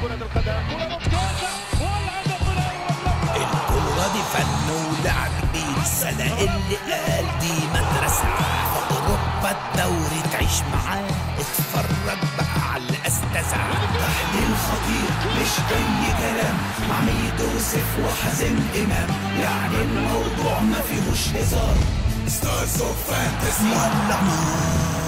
كرة القدم كرة ممتازة والهدف الأول الكورة دي فن ولعب بيرسالة اللي قال دي مدرسة أوروبا الدوري تعيش معاه اتفرج بقى على الأستاذة تحليل خطير مش أي كلام مع ميدو يوسف وحازم إمام يعني الموضوع ما فيهوش هزار ستارز اوف فانتسي ولع نار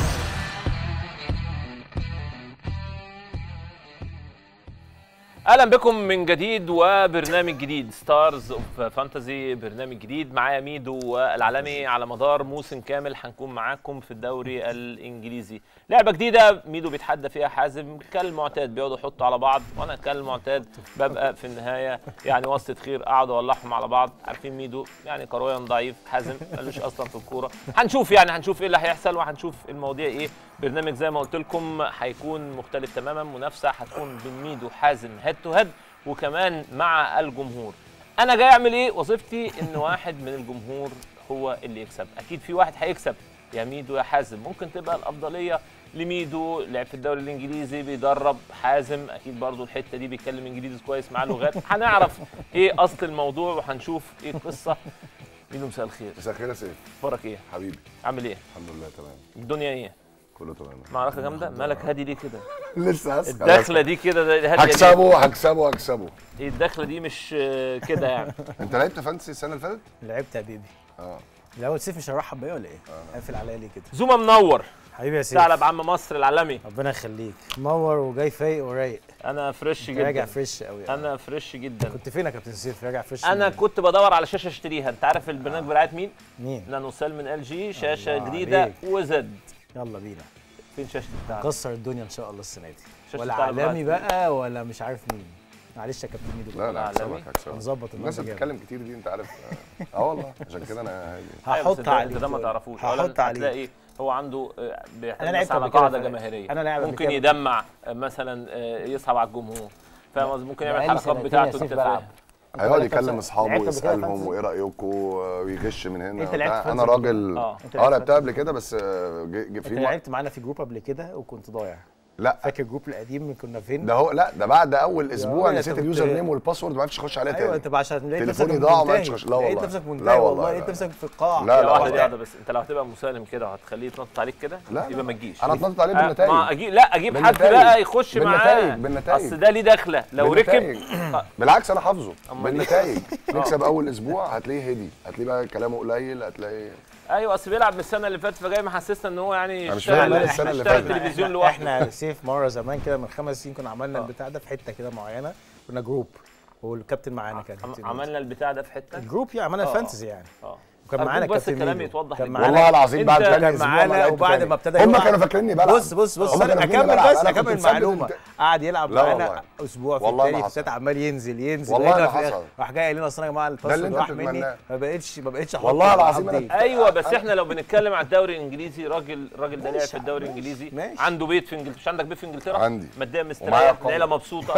اهلا بكم من جديد وبرنامج جديد ستارز اوف فانتزي برنامج جديد معايا ميدو والعالمي على مدار موسم كامل هنكون معاكم في الدوري الانجليزي لعبه جديده ميدو بيتحدى فيها حازم كالمعتاد بيقعدوا يحطوا على بعض وانا كالمعتاد ببقى في النهايه يعني وسط خير اقعد اولعهم على بعض عارفين ميدو يعني كرويا ضعيف حازم ملوش اصلا في الكوره هنشوف يعني هنشوف ايه اللي هيحصل وهنشوف المواضيع ايه برنامج زي ما قلت لكم هيكون مختلف تماما منافسه هتكون بين ميدو حازم هيد تو هيد وكمان مع الجمهور انا جاي اعمل ايه وظيفتي ان واحد من الجمهور هو اللي يكسب اكيد في واحد هيكسب يا ميدو يا حازم ممكن تبقى الافضليه لميدو لعب في الدوري الانجليزي بيدرب حازم اكيد برضو الحته دي بيتكلم انجليزي كويس معاه لغات هنعرف ايه اصل الموضوع وهنشوف ايه القصه ميدو مساء الخير مساء الخير يا سيف اخبارك ايه حبيبي عامل ايه الحمد لله تمام الدنيا ايه كله تمام معركه جامده مالك هادي ليه كده لسه هسأل الدخله دي كده ده- هاديه ليه؟ هكسبه هكسبه هكسبه ايه الدخله دي مش آه، كده يعني انت لعبت فانتسي السنه اللي فاتت؟ لعبت يا بيبي اه الاول سيف مش هرحب بيا ولا ايه؟ قافل عليا ليه كده؟ زوما منور حبيبي يا سيف ثعلب عم مصر العالمي ربنا يخليك منور وجاي فايق ورايق انا فريش راجع جدا فريش قوي انا فريش جدا كنت فين يا كابتن سيف راجع فريش انا منين؟ كنت بدور على شاشه اشتريها انت عارف البرنامج بتاعت مين مين؟ نانو سيل من ال جي شاشه الله جديده عليك. وزد يلا بينا فين شاشه الثعلب كسر الدنيا ان شاء الله السنه دي شاشة ولا الثعلب عالمي بقى. بقى ولا مش عارف مين معلش يا كابتن ميدو لا لا عالمي. هكسبك هكسبك هنظبط الناس اللي النهارده بتتكلم كتير دي انت عارف اه اه والله عشان كده انا هاجي. أيوة، بس هحط انت- عليك انت ده ما تعرفوش أولاً هحط عليك هتلاقي هو عنده آه، بيعتمد أنا لعبت بس على قبل كده قاعده في- جماهيريه أنا لاعب قبل ممكن كده. يدمع آه، مثلا آه، يصعب على الجمهور فاهم قصدي ممكن يعمل بقالي الحركات سنتين يا بتاعته سيف انت بلعب. فاهم هيقعد لعبت يكلم فانتسي؟ اصحابه لعبت قبل كده ويسالهم فانتسي؟ وايه رايكم ويغش من هنا انت لعبت وبتاع. انا فانتسي؟ راجل اه انت اه لعبت لعبتها قبل كده بس آه، جه- جه انت في لعبت معانا في جروب قبل كده وكنت ضايع لا فاكر الجروب القديم كنا فين؟ ده هو لا ده بعد اول اسبوع راجل، نسيت انت كنت- اليوزر نيم والباسورد ما عرفتش اخش عليها ايوه تاني انت عشان لقيت نفسك تليفوني ضاع وما منتهي. عرفتش أخش. لا لقيت والله. نفسك لا منتهي والله، والله لا. لقيت نفسك في القاع لا، يا لا، واحده لا. دي واحده بس انت لو هتبقى مسالم كده وهتخليه يتنطط عليك كده لا، يبقى لا. ما تجيش انا اتنطط عليه آه، بالنتائج ما اجيب لا اجيب حد بالنتائج. بقى يخش بالنتائج، معاه بالنتائج. اصل ده ليه دخله لو بالنتائج. ركب بالعكس انا حافظه أمال بالنتائج نكسب اول اسبوع هتلاقيه هدي هتلاقيه بقى كلامه قليل هتلاقيه ايوه اصل بيلعب من السنه اللي فاتت فجاي محسسنا ان هو يعني أنا مش يشتغل- فاهم مال السنة اللي يشتغل فاتت. تلفزيون احنا- لوحده احنا سيف مره زمان كده من خمس سنين كنا عملنا اه. البتاع ده في حته كده معينه كنا جروب والكابتن معانا كان عم- عملنا البتاع ده في حته الجروب يعني عملنا اه. فانتسي يعني اه وكان أرجوك معانا بس كابتن الكلام ميدو. يتوضح كان للجمهور. معانا والله العظيم انت بعد تاني كان اسبوع معانا ما لعبت وبعد تاني. ما ابتدى هم يلعب- كانوا فاكريني بلعب بص بص بص هم كانوا انا فاكريني اكمل بلعب. بس أنا كنت اكمل مثبت معلومه الت- قعد يلعب لا معانا والله. اسبوع في والله التاني ما في السات حصل. عمال ينزل ينزل والله لقينا ما في- حصل. راح جاي قال لنا اصل انا يا جماعه اللي الباسورد انت راح مني بتتمناه. ما بقتش ما بقتش احط والله العظيم أنا- update. ايوه بس احنا لو بنتكلم على الدوري الانجليزي راجل راجل ده لعب ماشي في الدوري ماشي، الانجليزي ماشي. عنده بيت في انجلترا مش عندك بيت في انجلترا عندي. ماديا ومعايا مستريح أرقام. العيله مبسوطه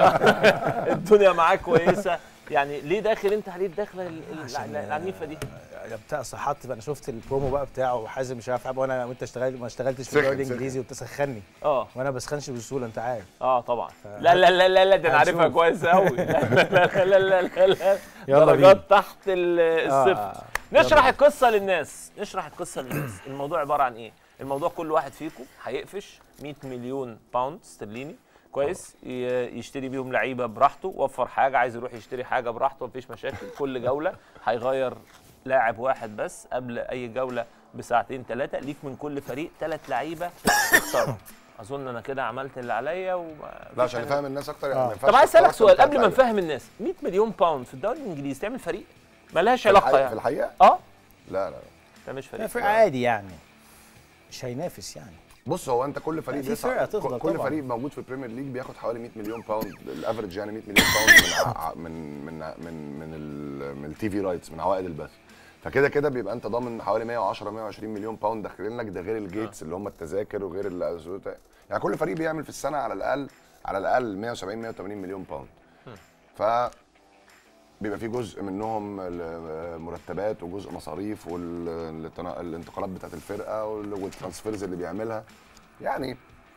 الدنيا معاك كويسه يعني ليه داخل انت عليه الدخله ال- ال- عشان- العنيفه دي يا بتاع صحت بقى انا شفت البرومو بقى بتاعه وحازم مش عارف وانا وانت اشتغلت ما اشتغلتش في سخن، الدوري سخن. الانجليزي وبتسخني اه وانا بسخنش بسهوله انت عارف اه طبعا لا لا لا لا لا ده انا عارفها هنشوف. كويس قوي لا لا لا لا لا لا يلا درجات بينا. تحت ال- الصفر آه. نشرح القصه للناس نشرح القصه للناس الموضوع عباره عن ايه الموضوع كل واحد فيكم هيقفش 100 مليون باوند استرليني كويس ي- يشتري بيهم لعيبه براحته وفر حاجه عايز يروح يشتري حاجه براحته مفيش مشاكل كل جوله هيغير لاعب واحد بس قبل اي جوله بساعتين ثلاثه ليك من كل فريق ثلاث لعيبه تختارهم اظن انا كده عملت اللي عليا وما لا عشان نفهم الناس اكتر يعني آه. ما ينفعش طب عايز تختار اسالك أكتر سؤال من قبل ما ثلاث نفهم الناس 100 مليون باوند في الدوري الانجليزي تعمل فريق ملهاش في علاقه الحقيقة- في يعني الحقيقه اه لا لا ده مش لا، فريق فريق عادي يعني مش هينافس يعني بص هو انت كل فريق في بيسعى- فرقة تفضل كل طبعاً. فريق موجود في البريمير ليج بياخد حوالي 100 مليون باوند الافرج يعني 100 مليون باوند من ع- من من من من ال- من التي في رايتس من عوائد البث فكده كده بيبقى انت ضامن حوالي 110 120 مليون باوند داخلين لك ده غير الجيتس اللي هم التذاكر وغير ال- يعني كل فريق بيعمل في السنه على الاقل على الاقل 170 180 مليون باوند ف بيبقى في جزء منهم مرتبات وجزء مصاريف والانتقالات بتاعت الفرقه وال- والترانسفيرز اللي بيعملها يعني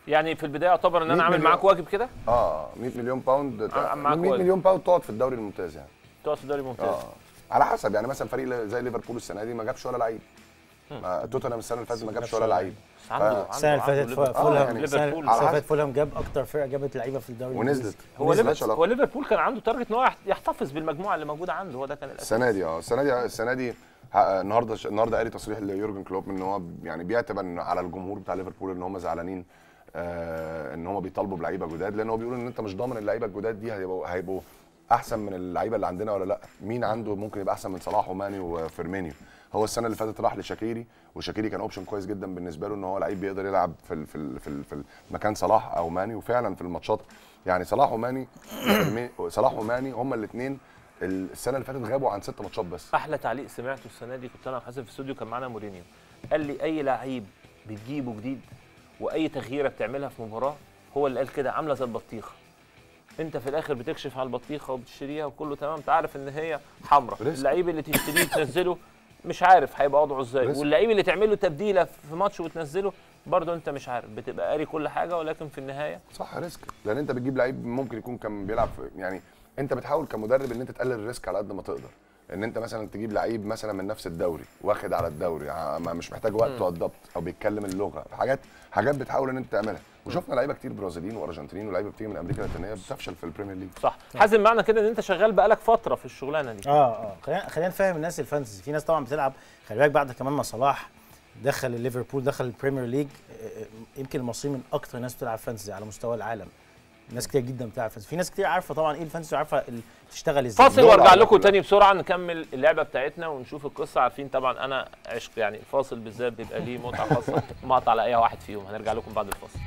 يعني في البدايه يعتبر ان انا 100 عامل مليون. معاك واجب كده اه 100 مليون باوند آه، معاك 100 واجب. مليون باوند تقعد في الدوري الممتاز يعني تقعد في الدوري الممتاز اه على حسب يعني مثلا فريق زي ليفربول السنه دي ما جابش ولا لعيب ما توتنهام السنه اللي فاتت ما جابش ولا لعيب بس عنده عنده السنه اللي عنده فاتت ليفربول. فولهام يعني السنه ليفربول. السنة اللي على فاتت فولهام جاب اكتر فرقه جابت لعيبه في الدوري ونزلت الإنجليزي. هو نزلت ليفربول علاقة. هو ليفربول كان عنده تارجت ان هو يحت- يحتفظ بالمجموعه اللي موجوده عنده هو ده كان الاساس السنه دي اه السنه دي السنه دي ه- النهارده النهارده قاري تصريح ليورجن كلوب ان هو يعني بيعتبر إن على الجمهور بتاع ليفربول ان هم زعلانين آه ان هم بيطالبوا بلعيبه جداد لان هو بيقول ان انت مش ضامن اللعيبه الجداد دي هيبقوا هيبقوا احسن من اللعيبه اللي عندنا ولا لا مين عنده ممكن يبقى احسن من صلاح وماني وفيرمينيو هو السنه اللي فاتت راح لشاكيري وشاكيري كان اوبشن كويس جدا بالنسبه له ان هو لعيب بيقدر يلعب في ال في ال في, ال في مكان صلاح او ماني وفعلا في الماتشات يعني صلاح وماني صلاح وماني هما الاثنين السنه اللي فاتت غابوا عن ست ماتشات بس احلى تعليق سمعته السنه دي كنت انا وحازم في الاستوديو كان معانا مورينيو قال لي اي لعيب بتجيبه جديد واي تغييره بتعملها في مباراه هو اللي قال كده عامله زي البطيخه انت في الاخر بتكشف على البطيخه وبتشتريها وكله تمام انت عارف ان هي حمراء ريسك. اللعيب اللي تشتريه تنزله مش عارف هيبقى وضعه ازاي ريسك. واللعيب اللي تعمل له تبديله في ماتش وتنزله برضه انت مش عارف بتبقى قاري كل حاجه ولكن في النهايه صح ريسك لان انت بتجيب لعيب ممكن يكون كان بيلعب في يعني انت بتحاول كمدرب ان انت تقلل الريسك على قد ما تقدر ان انت مثلا تجيب لعيب مثلا من نفس الدوري واخد على الدوري ع- ما مش محتاج وقت وضبط او بيتكلم اللغه حاجات حاجات بتحاول ان انت تعملها وشفنا لعيبه كتير برازيليين وارجنتينيين ولاعيبه بتيجي من امريكا اللاتينيه بتفشل في البريمير ليج صح حازم معنى كده ان انت شغال بقالك فتره في الشغلانه دي اه اه خلينا خلينا نفهم الناس الفانتسي في ناس طبعا بتلعب خلي بالك بعد كمان ما صلاح دخل ليفربول دخل البريمير ليج آه، آه، يمكن المصريين من اكتر الناس بتلعب فانتسي على مستوى العالم ناس كتير جدا بتلعب فانتسي في ناس كتير عارفه طبعا ايه الفانتسي وعارفه ال- تشتغل ازاي فاصل دور وارجع على لكم كلها. تاني بسرعه نكمل اللعبه بتاعتنا ونشوف القصه عارفين طبعا انا عشق يعني الفاصل بالذات بيبقى ليه متعه خاصه مقطع على اي واحد فيهم هنرجع لكم بعد الفاصل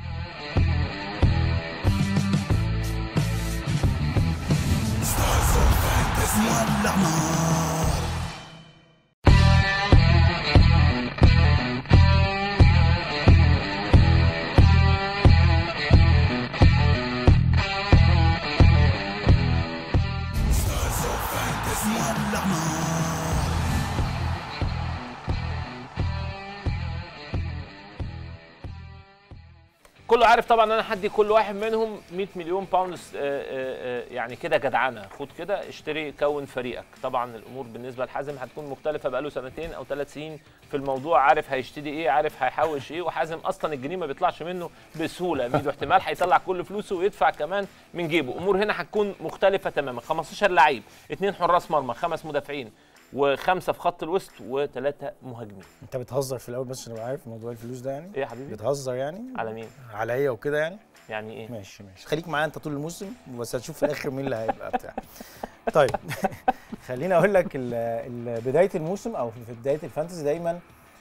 كله عارف طبعا ان انا هدي كل واحد منهم 100 مليون باوند آه، آه، آه، يعني كده جدعنه خد كده اشتري كون فريقك طبعا الامور بالنسبه لحازم هتكون مختلفه بقاله سنتين او ثلاث سنين في الموضوع عارف هيشتري ايه عارف هيحوش ايه وحازم اصلا الجنيه ما بيطلعش منه بسهوله ميدو احتمال هيطلع كل فلوسه ويدفع كمان من جيبه امور هنا هتكون مختلفه تماما 15 لعيب اثنين حراس مرمى خمس مدافعين وخمسه في خط الوسط وثلاثه مهاجمين انت بتهزر في الاول بس عشان ابقى عارف موضوع الفلوس ده يعني ايه يا حبيبي بتهزر يعني على مين عليا وكده يعني يعني ايه ماشي ماشي خليك معايا انت طول الموسم بس هتشوف في الاخر مين اللي هيبقى بتاع طيب خليني اقول لك ال- ال- بدايه الموسم او في بدايه الفانتسي دايما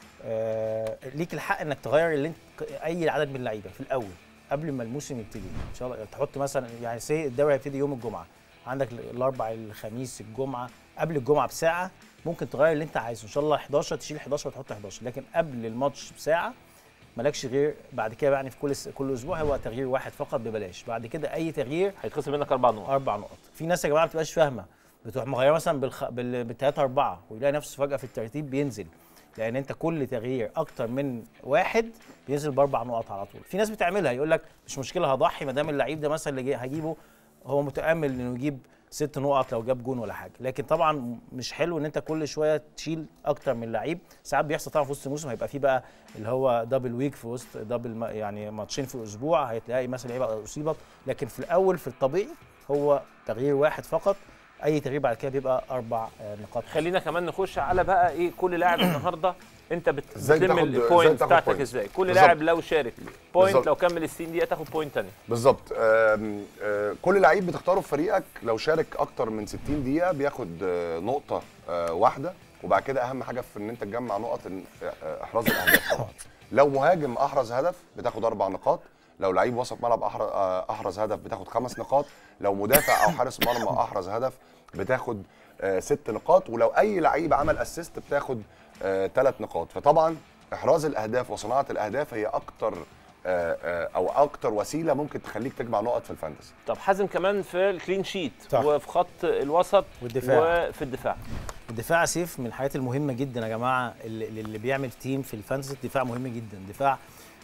آه ليك الحق انك تغير اللي انت اي عدد من اللعيبه في الاول قبل ما الموسم يبتدي ان شاء الله تحط مثلا يعني سي الدوري هيبتدي يوم الجمعه عندك الاربع الخميس الجمعه قبل الجمعه بساعه ممكن تغير اللي انت عايزه ان شاء الله 11 تشيل 11 وتحط 11 لكن قبل الماتش بساعه مالكش غير بعد كده يعني في كل س- كل اسبوع هو تغيير واحد فقط ببلاش بعد كده اي تغيير هيتخصم منك اربع نقط اربع نقط في ناس يا جماعه ما بتبقاش فاهمه بتروح مغيره مثلا بالخ... بال... بالثلاثه اربعه ويلاقي نفسه فجاه في الترتيب بينزل لان انت كل تغيير اكتر من واحد بينزل باربع نقط على طول في ناس بتعملها يقول لك مش مشكله هضحي ما دام اللعيب ده مثلا اللي جاي- هجيبه هو متامل انه يجيب ست نقط لو جاب جون ولا حاجه لكن طبعا مش حلو ان انت كل شويه تشيل اكتر من لعيب ساعات بيحصل طبعا في وسط الموسم هيبقى فيه بقى اللي هو دبل ويك في وسط دبل ما- يعني ماتشين في اسبوع هتلاقي مثلا لعيبه اصيبت لكن في الاول في الطبيعي هو تغيير واحد فقط اي تغيير بعد كده بيبقى اربع آه، نقاط خلينا كمان نخش على بقى ايه كل لاعب النهارده انت بت- إزاي بتلم تاخد- إزاي البوينت تاخد بتاعتك points. ازاي كل بالظبط. لاعب لو شارك بوينت بالظبط. لو كمل ال 60 دقيقه تاخد بوينت ثانيه بالظبط آم، آه، كل لعيب بتختاره في فريقك لو شارك اكتر من 60 دقيقه بياخد آه، نقطه آه، واحده وبعد كده اهم حاجه في ان انت تجمع نقط إن- آه، احراز الاهداف طبعا لو مهاجم احرز هدف بتاخد اربع نقاط لو لعيب وسط ملعب أحر- آه، احرز هدف بتاخد خمس نقاط لو مدافع او حارس مرمى احرز هدف بتاخد آه، ست نقاط ولو اي لعيب عمل اسيست بتاخد ثلاث نقاط فطبعا احراز الاهداف وصناعه الاهداف هي اكتر آه، آه، او اكتر وسيله ممكن تخليك تجمع نقط في الفانتسي طب حازم كمان في الكلين شيت صح. وفي خط الوسط والدفاع. وفي الدفاع الدفاع سيف من الحاجات المهمه جدا يا جماعه اللي, اللي بيعمل تيم في الفانتسي الدفاع مهم جدا الدفاع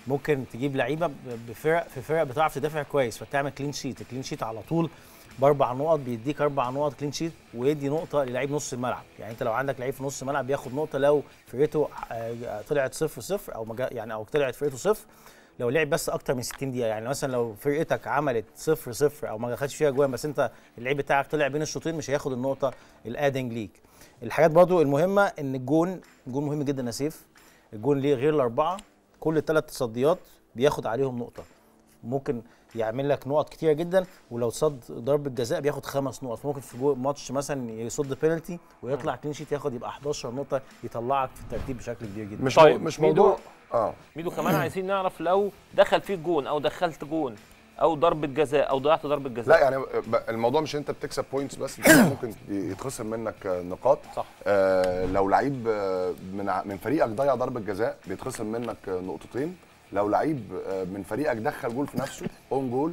ممكن تجيب لعيبه ب- بفرق في فرق بتعرف تدافع كويس فتعمل كلين شيت الكلين شيت على طول باربع نقط بيديك اربع نقط كلين شيت ويدي نقطه للعيب نص الملعب يعني انت لو عندك لعيب في نص الملعب بياخد نقطه لو فرقته آه، طلعت صفر صفر او مجا يعني او طلعت فرقته صفر لو لعب بس اكتر من 60 دقيقه يعني مثلا لو فرقتك عملت صفر صفر او ما دخلش فيها جوان بس انت اللعيب بتاعك طلع بين الشوطين مش هياخد النقطه الادنج ليك الحاجات برضو المهمه ان الجون الجون مهم جدا يا سيف الجون ليه غير الاربعه كل الثلاث تصديات بياخد عليهم نقطه ممكن يعمل لك نقط كتيره جدا ولو صد ضربه جزاء بياخد خمس نقط ممكن في جو- ماتش مثلا يصد بينالتي ويطلع كلين شيت ياخد يبقى 11 نقطه يطلعك في الترتيب بشكل كبير جدا مش طيب، مو مش ميدو. موضوع اه ميدو كمان عايزين نعرف لو دخل فيك جون او دخلت جون او ضربه جزاء او ضيعت ضربه جزاء لا يعني ب- الموضوع مش انت بتكسب بوينتس بس أنت ممكن يتخصم منك آه، نقاط صح. آه لو لعيب آه، من ع- من فريقك ضيع ضربه جزاء بيتخصم منك آه، نقطتين لو لعيب آه، من فريقك دخل جول في نفسه اون جول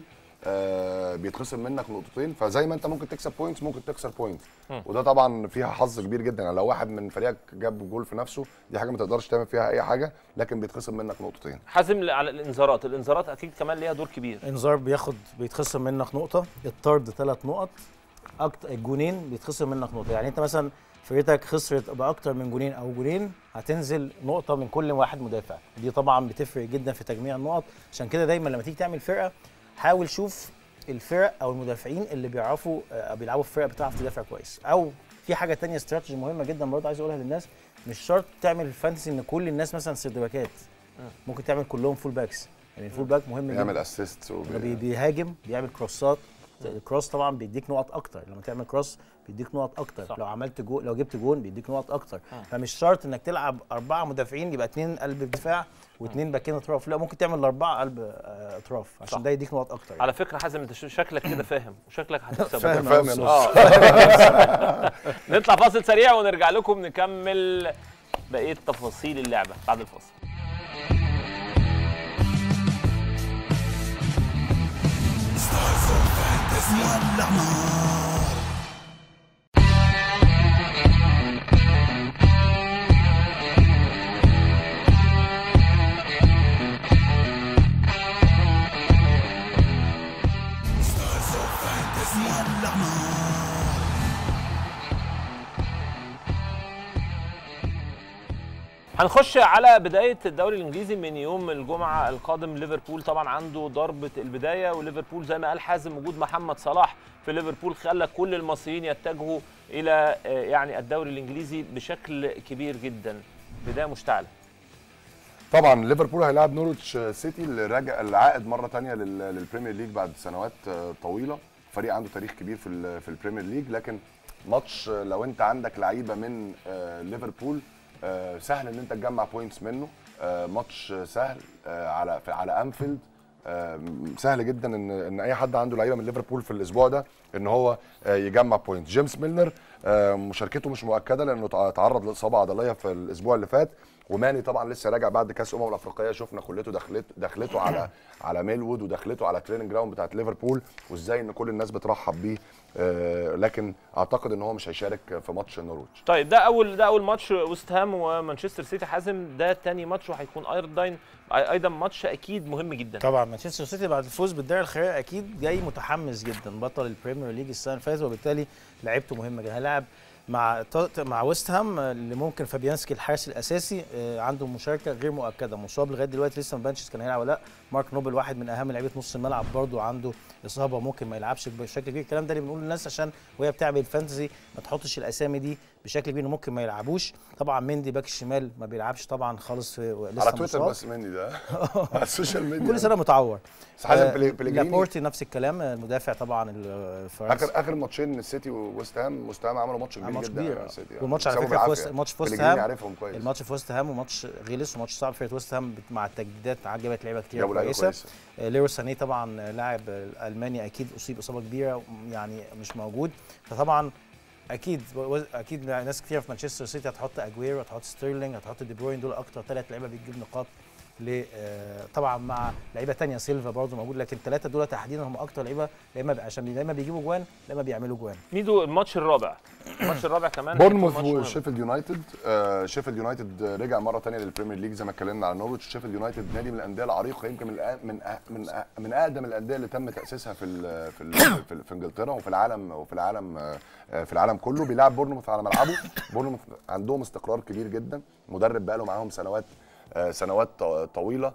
آه بيتخصم منك نقطتين فزي ما انت ممكن تكسب بوينتس ممكن تخسر بوينتس وده طبعا فيها حظ كبير جدا يعني لو واحد من فريقك جاب جول في نفسه دي حاجه ما تقدرش تعمل فيها اي حاجه لكن بيتخصم منك نقطتين حازم على الانذارات الانذارات اكيد كمان ليها دور كبير انذار بياخد بيتخصم منك نقطه الطرد ثلاث نقط أكتر الجونين بيتخصم منك نقطه يعني انت مثلا فرقتك خسرت باكتر من جونين او جونين هتنزل نقطه من كل واحد مدافع دي طبعا بتفرق جدا في تجميع النقط عشان كده دايما لما تيجي تعمل فرقه حاول شوف الفرق او المدافعين اللي بيعرفوا آه، بيلعبوا في فرقه بتعرف تدافع كويس او في حاجه تانية استراتيجي مهمه جدا برضه عايز اقولها للناس مش شرط تعمل فانتسي ان كل الناس مثلا سيرد ممكن تعمل كلهم فول باكس يعني الفول باك مهم جدا يعمل اسيست ده بي- بيهاجم بيعمل كروسات الكروس طبعا بيديك نقط اكتر لما تعمل كروس بيديك نقط اكتر صح. لو عملت جو لو جبت جون بيديك نقط اكتر فمش شرط انك تلعب اربعه مدافعين يبقى اثنين قلب دفاع واثنين باكين اطراف لا ممكن تعمل اربعه قلب آه، اطراف عشان صح. ده يديك نقط اكتر على فكره حازم انت ش- شكلك كده فاهم وشكلك هتكسب فاهم فاهم يا أوي. نص. اه نطلع فاصل سريع ونرجع لكم نكمل بقيه تفاصيل اللعبه بعد الفاصل هنخش على بدايه الدوري الانجليزي من يوم الجمعه القادم ليفربول طبعا عنده ضربه البدايه وليفربول زي ما قال حازم وجود محمد صلاح في ليفربول خلى كل المصريين يتجهوا الى آه، يعني الدوري الانجليزي بشكل كبير جدا بدايه مشتعله طبعا ليفربول هيلاعب نورويتش سيتي اللي راجع اللي عائد مره تانية لل- للبريمير ليج بعد سنوات آه، طويله فريق عنده تاريخ كبير في ال- في البريمير ليج لكن ماتش آه، لو انت عندك لعيبه من آه، ليفربول آه، سهل ان انت تجمع بوينتس منه آه، ماتش سهل آه، على في- على انفيلد آه، سهل جدا ان ان اي حد عنده لعيبه من ليفربول في الاسبوع ده ان هو آه، يجمع بوينت جيمس ميلنر آه، مشاركته مش مؤكده لانه تع- تعرض لاصابه عضليه في الاسبوع اللي فات وماني طبعا لسه راجع بعد كاس الامم الافريقيه شفنا كلته دخلته دخلته على على ميلوود ودخلته على تريننج جراوند بتاعت ليفربول وازاي ان كل الناس بترحب بيه آه، لكن اعتقد ان هو مش هيشارك في ماتش نورويتش طيب ده اول ده اول ماتش ويست هام ومانشستر سيتي حازم ده تاني ماتش وهيكون ايضا ايضا ماتش اكيد مهم جدا طبعا مانشستر سيتي بعد الفوز بالدوري الخيريه اكيد جاي متحمس جدا بطل البريمير ليج السنه اللي فاتت وبالتالي لعيبته مهمه جدا هيلاعب مع توت- مع ويست هام آه، اللي ممكن فابيانسكي الحارس الاساسي آه، عنده مشاركه غير مؤكده مصاب لغايه دلوقتي لسه ما بانش كان هيلعب ولا لا مارك نوبل واحد من اهم لعيبه نص الملعب برضه عنده اصابه ممكن ما يلعبش بشكل كبير الكلام ده اللي بنقوله للناس عشان وهي بتعمل الفانتزي ما تحطش الاسامي دي بشكل كبير إنه ممكن ما يلعبوش طبعا مندي باك الشمال ما بيلعبش طبعا خالص في لسه على تويتر مصاب. بس مني ده على السوشيال ميديا كل سنه متعور بس حازم آه، بلي- بليجريني لابورتي نفس الكلام المدافع طبعا الفرنسي اخر اخر ماتشين السيتي وويست هام ويست هام عملوا ماتش كبير ماتش جدا كبير على آه. السيتي يعني. والماتش على كسبوا فكره في بالعافية. وست ماتش في وست بليجريني هام عارفهم كويس الماتش في وست هام وماتش غلس وماتش صعب في وست هام بت- مع التجديدات عجبت لعيبه كتير جابوا لعيبه كويسه كويسه آه، ليرو ساني طبعا آه، لاعب آه، الماني اكيد اصيب اصابه كبيره يعني مش موجود فطبعا اكيد اكيد ناس كتير في مانشستر سيتي هتحط اجويرو هتحط ستيرلينج هتحط دي بروين دول اكتر ثلاث لعيبه بتجيب نقاط ل آه، طبعا مع لعيبه تانية سيلفا برضه موجود لكن الثلاثه دول تحديدا هم اكتر لعيبه لا اما عشان لا اما بيجيبوا جوان لا اما بيعملوا جوان ميدو الماتش الرابع الماتش الرابع كمان هيكون بورنموث ماتش مهم. وشيفيلد يونايتد آه شيفيلد يونايتد رجع مره ثانيه للبريمير ليج زي ما اتكلمنا على نورويتش شيفيلد يونايتد نادي من الانديه العريقه يمكن من الأ- من أ- من أ- من اقدم الانديه اللي تم تاسيسها في ال في ال في, ال في انجلترا وفي العالم وفي العالم آه، آه، في العالم كله بيلعب بورنموث على ملعبه بورنموث عندهم استقرار كبير جدا مدرب بقى له معاهم سنوات آه، سنوات ط- طويله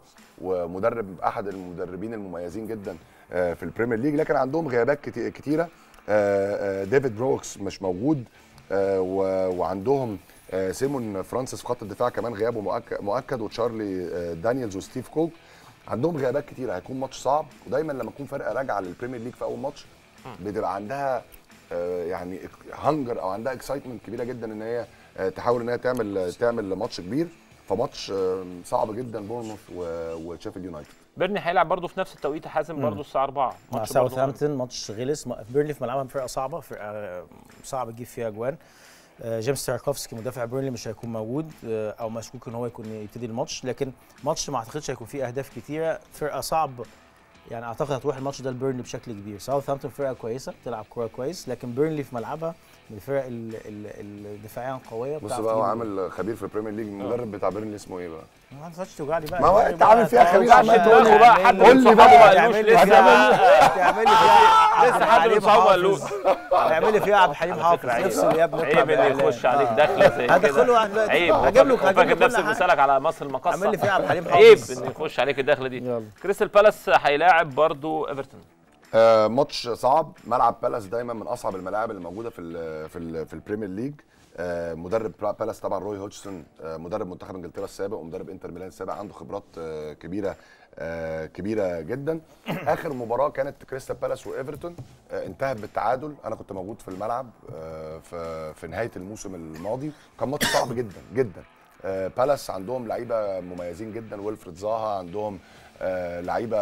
ومدرب احد المدربين المميزين جدا آه، في البريمير ليج لكن عندهم غيابات كتي- كتيره آه، آه، ديفيد بروكس مش موجود آه، و- وعندهم آه، سيمون فرانسيس في خط الدفاع كمان غيابه مؤك- مؤكد وتشارلي آه، دانييلز وستيف كوك عندهم غيابات كتيره هيكون ماتش صعب ودايما لما تكون فرقه راجعه للبريمير ليج في اول ماتش بتبقى عندها آه، يعني هانجر او عندها اكسايتمنت كبيره جدا ان هي آه، تحاول ان هي تعمل تعمل ماتش كبير فماتش آه، صعب جدا بورنموث و- وشيفيلد يونايتد بيرني هيلعب برضه في نفس التوقيت حازم برضه الساعه 4 مع ماتش برضه مهم. ساوثهامبتون ماتش غلس ما- بيرنلي في ملعبها فرقه صعبه فرقه صعب تجيب فيها اجوان آه، جيمس تاركوفسكي مدافع بيرنلي مش هيكون موجود آه، او مشكوك ان هو يكون يبتدي الماتش لكن ماتش ما اعتقدش هيكون فيه اهداف كتيره فرقه صعب يعني اعتقد هتروح الماتش ده لبيرنلي بشكل كبير ساوثهامبتون فرقه كويسه بتلعب كوره كويس لكن بيرنلي في ملعبها من الفرق ال- ال- الدفاعيا قويه بص بتعرف بقى هو تجيب عامل خبير في البريمير ليج المدرب بتاع بيرنلي اسمه ايه بقى؟ ما تقعدش توجعني بقى ما هو يعني أنت عامل فيها بقى- خبير، عمال بقى- تقول له بقى تعمل حد لي- من صحابه تعمل ما لي قالوش فيها- لسه. تعمل لي فيها لسه عبد حد من الحليم صحابه حافظ. قالوش تعمل لي فيها عبد الحليم على حافظ فكرة عيب. نفس يا ابني عيب اللي يخش عليك دخله زي كده هدخله واحد دلوقتي. عيب هجيب له- هو هجيب فاكر له نفسك كل حاجة. بيسالك على مصر المقصه عامل لي فيها عبد الحليم عيب حافظ ان يخش عليك الدخله دي يلا. كريستال بالاس هيلاعب برضه ايفرتون آه ماتش صعب ملعب بالاس دايما من اصعب الملاعب اللي موجوده في ال في ال في البريمير ليج آه مدرب برا- بالاس طبعا روي هودجسون آه مدرب منتخب انجلترا السابق ومدرب انتر ميلان السابق عنده خبرات آه كبيره آه كبيره جدا اخر مباراه كانت كريستال بالاس وايفرتون آه انتهت بالتعادل انا كنت موجود في الملعب آه في في نهايه الموسم الماضي كان ماتش صعب جدا جدا آه بالاس عندهم لعيبه مميزين جدا ويلفريد زاها عندهم آه لعيبه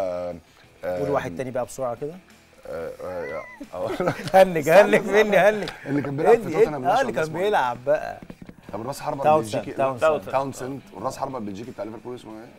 آه قول واحد تاني بقى بسرعه كده آه، آه، آه، هنج هنج مني هنج اللي كان بيلعب في ادي- توتنهام اه ده اللي كان اسمه إيه؟ بيلعب بقى طب الراس حربه تاونسند، البلجيكي تاونسند. تاونسند والراس حربه البلجيكي بتاع ليفربول اسمه ايه؟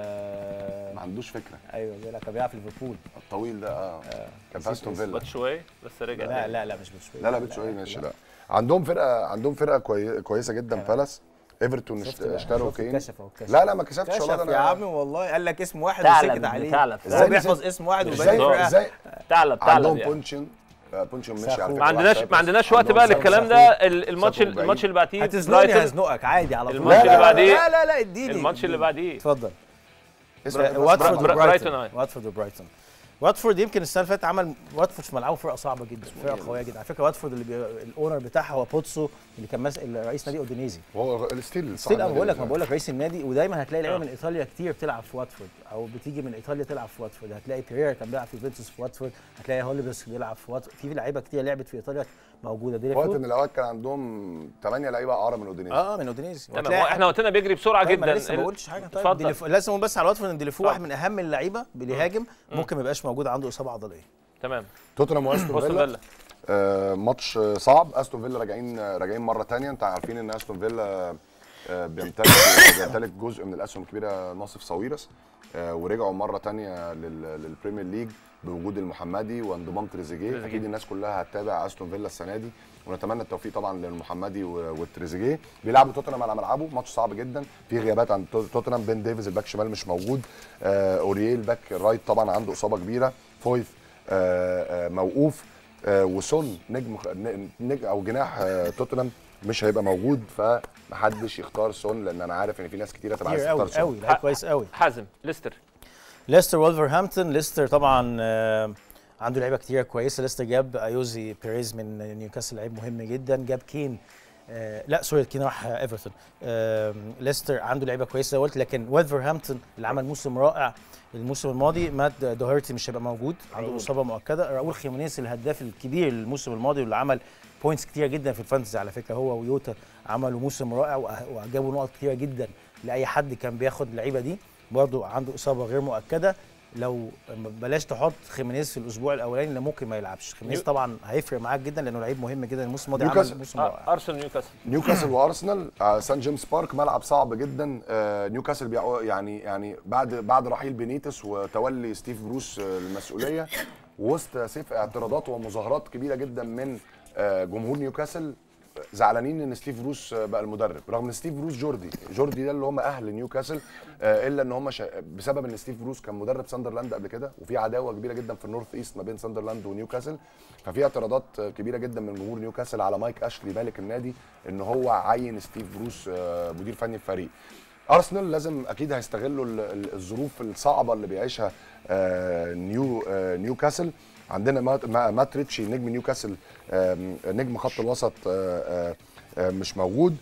آه، ما عندوش فكره ايوه بيلعب كان بيلعب في ليفربول الطويل ده اه كان في استون فيلا باتشوي بس رجع لا لا لا مش بتشوي لا لا بيتشو ايه ماشي لا عندهم فرقه عندهم فرقه كوي... كويسه جدا بالاس ايفرتون اشت- شفت بقى، اشتروا شفت كين كشف اهو كشف لا لا ما كسبتش والله كشف ده يا انا عم والله قال لك اسم واحد ثعلب وسكت ابن عليه ثعلب. هو ازاي بيحفظ نسيت؟ اسم واحد ازاي وباقي ازاي ثعلب عندهم ثعلب يعني. بونشن آه، بونشن ماشي على ساخو. فكره ما عندناش ما عندناش وقت عندهم بقى ساخو. للكلام ده ال- الماتش ساخو بعيد. الماتش اللي بعديه هتزنقني برايتون. هزنقك عادي على طول الماتش لا، اللي لا، بعديه- لا لا لا اديني الماتش اللي بعديه اتفضل اسمه إيه؟ واتفورد برا- برايتون، وبرايتون أيوة. واتفورد وبرايتون واتفورد يمكن السنه اللي فاتت عمل واتفورد في ملعبه فرقه صعبه جدا فرقه قويه جدا على فكره واتفورد اللي بي... الاونر بتاعها هو بوتسو اللي كان ماسك رئيس نادي اودينيزي هو الستيل ستيل انا بقول لك ما بقول لك رئيس النادي ودايما هتلاقي لعيبه من ايطاليا كتير بتلعب في واتفورد او بتيجي من ايطاليا تلعب في واتفورد هتلاقي بيريرا كان بيلعب في يوفنتوس في واتفورد هتلاقي هوليبس بيلعب في واتفورد في لعيبه كتير لعبت في ايطاليا موجوده دي في وقت من الاوقات كان عندهم 8 لعيبه اعرى من اودينيزي اه من اودينيزي تمام وهتلاقي هو احنا وقتنا بيجري بسرعه طيب ما جدا أنا لسه ما ال- قلتش حاجه طيب اتفضل. ديليفو لازم أقول بس على واتفورد ان ديليفو اتفضل. واحد من اهم اللعيبه اللي يهاجم ممكن ما يبقاش موجود عنده اصابه عضليه تمام توتنهام واستون بوستون فيلا فيلا آه، ماتش آه، صعب استون فيلا راجعين آه، راجعين مره تانية انت عارفين ان استون فيلا آه، بيمتلك بيمتلك جزء من الاسهم الكبيره ناصف ساويرس آه، ورجعوا مره تانية لل- للبريمير ليج بوجود المحمدي وانضمام تريزيجيه تريزيجيه. اكيد الناس كلها هتتابع استون فيلا السنه دي ونتمنى التوفيق طبعا للمحمدي و- والتريزيجيه بيلعبوا توتنهام على ملعبه ماتش صعب جدا في غيابات عند تو- توتنهام بين ديفيز الباك شمال مش موجود آه، اورييل باك رايت طبعا عنده اصابه كبيره فويف آه، آه، موقوف آه، وسون نجم ن- نجم او جناح آه، توتنهام مش هيبقى موجود فمحدش يختار سون لان انا عارف ان في ناس كتيره تبقى كتير عايزه قوي تختار قوي سون لعيب كويس قوي حازم ليستر ليستر وولفرهامبتون ليستر طبعا آه، عنده لعيبه كتير كويسه ليستر جاب ايوزي بيريز من نيوكاسل لعيب مهم جدا جاب كين آه لا سوري كين راح آه، ايفرتون آه ليستر عنده لعيبه كويسه زي ما قلت لكن وولفرهامبتون اللي عمل موسم رائع الموسم الماضي مات دوهرتي مش هيبقى موجود عنده اصابه مؤكده راؤول خيمونيز الهداف الكبير الموسم الماضي واللي عمل بوينتس كتير جدا في الفانتزي على فكره هو ويوتا عملوا موسم رائع وأه- وجابوا نقط كتير جدا لاي حد كان بياخد اللعيبه دي برضه عنده اصابه غير مؤكده لو بلاش تحط خيمينيز في الاسبوع الاولاني اللي ممكن ما يلعبش خيمينيز نيو- طبعا هيفرق معاك جدا لانه لعيب مهم جدا الموسم الماضي نيوكاسل- عمل موسم رائع آه، ارسنال نيوكاسل نيوكاسل وارسنال آه، سان جيمس بارك ملعب صعب جدا آه، نيوكاسل بيع- يعني يعني بعد بعد رحيل بينيتس وتولي ستيف بروس آه، المسؤوليه وسط سيف اعتراضات ومظاهرات كبيره جدا من آه، جمهور نيوكاسل زعلانين ان ستيف بروس آه، بقى المدرب رغم ان ستيف بروس جوردي جوردي ده اللي هم اهل نيوكاسل آه، الا ان هم شا... بسبب ان ستيف بروس كان مدرب ساندرلاند قبل كده وفي عداوه كبيره جدا في النورث ايست ما بين ساندرلاند ونيوكاسل ففي اعتراضات آه، كبيره جدا من جمهور نيوكاسل على مايك اشلي مالك النادي ان هو عين ستيف بروس آه، مدير فني الفريق ارسنال لازم اكيد هيستغلوا ال- ال- الظروف الصعبه اللي بيعيشها آه، نيو آه، نيوكاسل عندنا مات- ما- مات ريتشي نجم نيوكاسل آم، نجم خط الوسط آه، آه، آه، مش موجود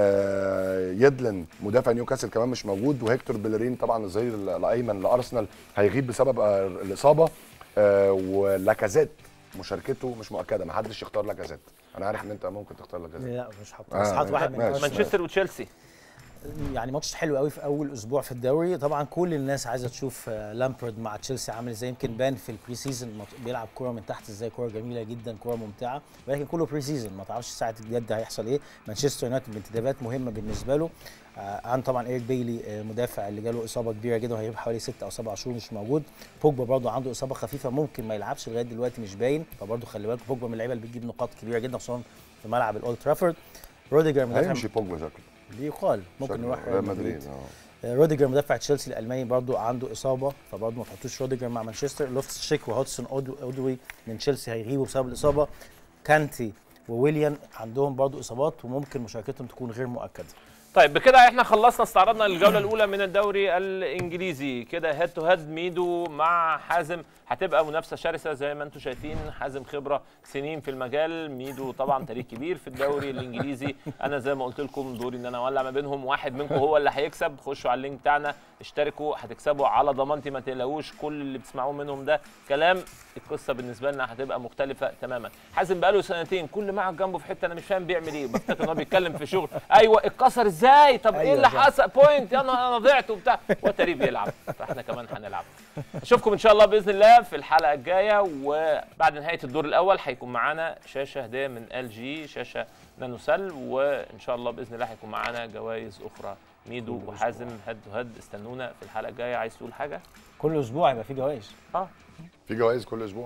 آه، يدلن مدافع نيوكاسل كمان مش موجود وهيكتور بيلرين طبعا الظهير ال- الايمن لارسنال هيغيب بسبب آه، الاصابه آه، ولاكازيت مشاركته مش مؤكده ما حدش يختار لاكازيت انا عارف ان انت ممكن تختار لاكازيت لا مش حاطط آه، بس حاطط واحد من ماشي. أرسنال. مانشستر وتشيلسي يعني ماتش حلو قوي في اول اسبوع في الدوري طبعا كل الناس عايزه تشوف آه، لامبرد مع تشيلسي عامل ازاي يمكن بان في البري سيزون مط- بيلعب كوره من تحت ازاي كوره جميله جدا كوره ممتعه ولكن كله بري سيزون ما تعرفش ساعه الجد هيحصل ايه مانشستر يونايتد بانتدابات مهمه بالنسبه له آه، عن طبعا ايريك بيلي آه، مدافع اللي جاله اصابه كبيره جدا وهيغيب حوالي 6 او 7 شهور مش موجود بوجبا برضه عنده اصابه خفيفه ممكن ما يلعبش لغايه دلوقتي مش باين فبرضه خلي بالك بوجبا من اللعيبه اللي بتجيب نقاط كبيره جدا خصوصا في ملعب الاولد ترافورد روديجر مدافع هيمشي بوجبا شكله بيقال ممكن شكله. يروح ريال مدريد آه. روديجر مدافع تشيلسي الالماني برضو عنده اصابه فبرضو ما تحطوش روديجر مع مانشستر لوفتس شيك وهودسون أودو- اودوي من تشيلسي هيغيبوا بسبب الاصابه كانتي وويليان عندهم برضو اصابات وممكن مشاركتهم تكون غير مؤكده طيب بكده احنا خلصنا استعرضنا الجوله الاولى من الدوري الانجليزي كده هيد تو هيد ميدو مع حازم هتبقى منافسه شرسه زي ما انتم شايفين حازم خبره سنين في المجال ميدو طبعا تاريخ كبير في الدوري الانجليزي انا زي ما قلت لكم دوري ان انا اولع ما بينهم واحد منكم هو اللي هيكسب خشوا على اللينك بتاعنا اشتركوا هتكسبوا على ضمانتي ما تقلقوش كل اللي بتسمعوه منهم ده كلام القصه بالنسبه لنا هتبقى مختلفه تماما حازم بقاله سنتين كل ما اقعد جنبه في حته انا مش فاهم بيعمل ايه بفتكر ان هو بيتكلم في شغل ايوه اتكسر ازاي طب ايه أيوة اللي صح. حصل بوينت انا انا ضعت وبتاع هو تقريبا بيلعب فاحنا كمان هنلعب اشوفكم ان شاء الله باذن الله في الحلقه الجايه وبعد نهايه الدور الاول هيكون معانا شاشه هديه من ال جي شاشه نانو سل وان شاء الله باذن الله هيكون معانا جوائز اخرى ميدو وحازم هد تو هد استنونا في الحلقه الجايه عايز تقول حاجه كل اسبوع يبقى في جوائز اه في جوائز كل اسبوع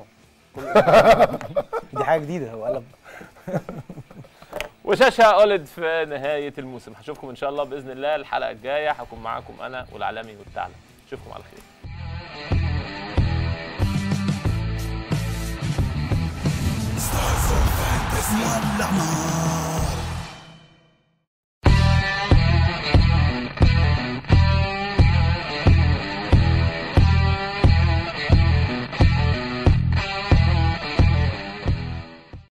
دي حاجه جديده هو قلب وشاشه اولد في نهايه الموسم هشوفكم ان شاء الله باذن الله الحلقه الجايه هكون معاكم انا والعالمي والثعلب اشوفكم على خير ولع نار